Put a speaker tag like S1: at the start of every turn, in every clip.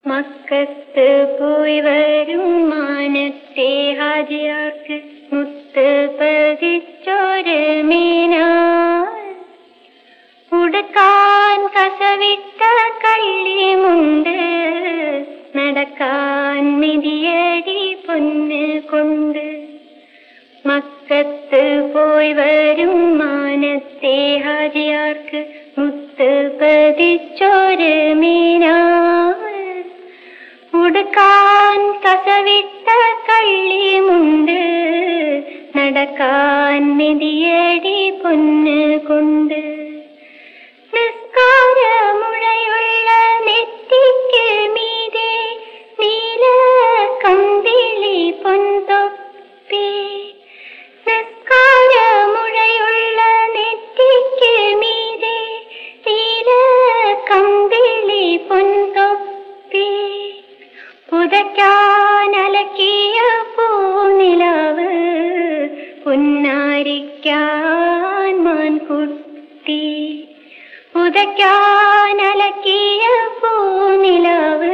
S1: മക്കത്ത് പോയി വരും മാനത്തെ ഹാജിയാർക്ക് മുത്ത് പതിച്ചൊരു മീനാർ ഉടുക്കാൻ കസവിട്ട കള്ളിമുണ്ട് നടക്കാൻ മിതിയടി പൊന്ന് കൊണ്ട് മക്കത്ത് പോയി വരും മാനത്തെ ഹാജിയാർക്ക് മുത്ത് പതിച്ചൊരു മീനാർ ഉടുക്കാൻ കസവിട്ട കള്ളിമുണ്ട് നടക്കാൻ മിതിയടി പൊന്ന് കൊണ്ട് നിസ്കാരമുഴയുള്ള നെറ്റിക്ക് മീതെ നീല കമ്പിളി പൊൻതൊപ്പി നിസ്കാരമുഴയുള്ള നെറ്റിക്ക് മീതെ നീല കമ്പിളി പൊൻതൊപ്പി പുതയ്ക്കാൻ അലക്കിയ പൂനിലാവ് പുന്നാരിക്കാൻ മാൻകുട്ടി പുതയ്ക്കാൻ അലക്കിയ പൂനിലാവ്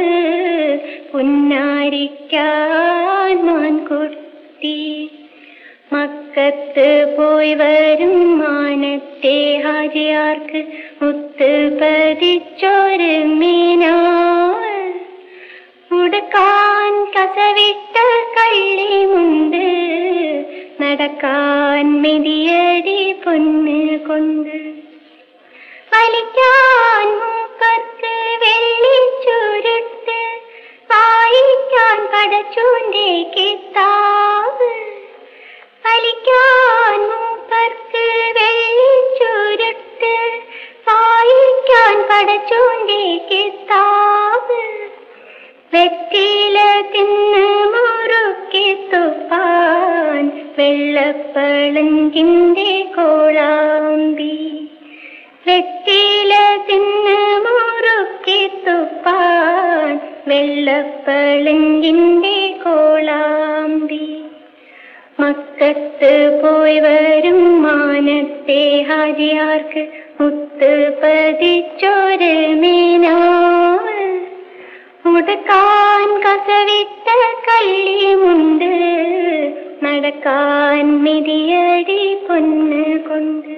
S1: പുന്നാരിക്കാൻ മാൻകുട്ടി മക്കത്ത് പോയി വരും മാനത്തെ ഹാജിയാർക്ക് മുത്ത് പതിച്ചൊരു മീനാർ ഉടുക്കാൻ കസവിട്ട കള്ളിമുണ്ട് നടക്കാൻ മിതിയടി പൊന്ന് കൊണ്ട് വലിക്കാൻ മൂപ്പർക്ക് വെള്ളിച്ചുരുട്ട് വായിക്കാൻ പടച്ചൂന്റെ കിത്താവ് വലിക്കാൻ മൂപ്പർക്ക് വെള്ളിച്ചുരുട്ട് വായിക്കാൻ പടച്ചൂന്റെ കിത്താവ് വെറ്റില തിന്ന് മുറുക്കി തുപ്പാൻ വെള്ളപ്പളങ്കിന്റെ കോളാമ്പി വെറ്റില തിന്ന് മുറുക്കി തുപ്പാൻ വെള്ളപ്പളങ്കിന്റെ കോളാമ്പി മക്കത്ത് പോയി വരും മാനത്തെ ഹാജിയാർക്ക് മുത്ത് പതിച്ചൊരു മീനാർ ഉടുക്കാൻ കസവിട്ട കള്ളിമുണ്ട് നടക്കാൻ മിതിയടി പൊന്ന് കൊണ്ട്